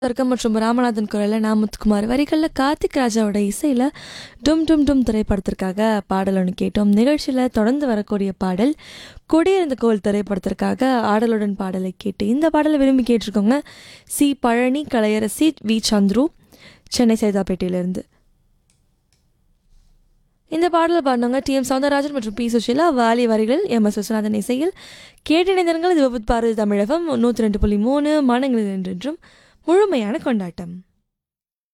தர்க்கம் மற்றும் ராமநாதன் குரலில் நாமத்குமார் வரிகளில் கார்த்திக் ராஜாவோட இசையில் டும் டும் டும் திரைப்படத்திற்காக பாடல் ஒன்று கேட்டோம் நிகழ்ச்சியில் தொடர்ந்து வரக்கூடிய பாடல் கொடியிருந்த கோல் திரைப்படத்திற்காக ஆடலுடன் பாடலை கேட்டு இந்த பாடலை விரும்பி கேட்டிருக்கோங்க சி பழனி கலையரசி வி சந்துரு சென்னை சைதாப்பேட்டையிலிருந்து இந்த பாடலை பாடினவங்க டி எம் சௌந்தரராஜன் மற்றும் பி சுஷீலா வாலி வரிகள் எம் எஸ் விஸ்வநாதன் இசையில் கேட்டிணைந்தர்கள் இது விபத் பாரதி தமிழகம் நூற்றி ரெண்டு புள்ளி மூணு மனங்களில் என்றென்றும் முழுமையான கொண்டாட்டம்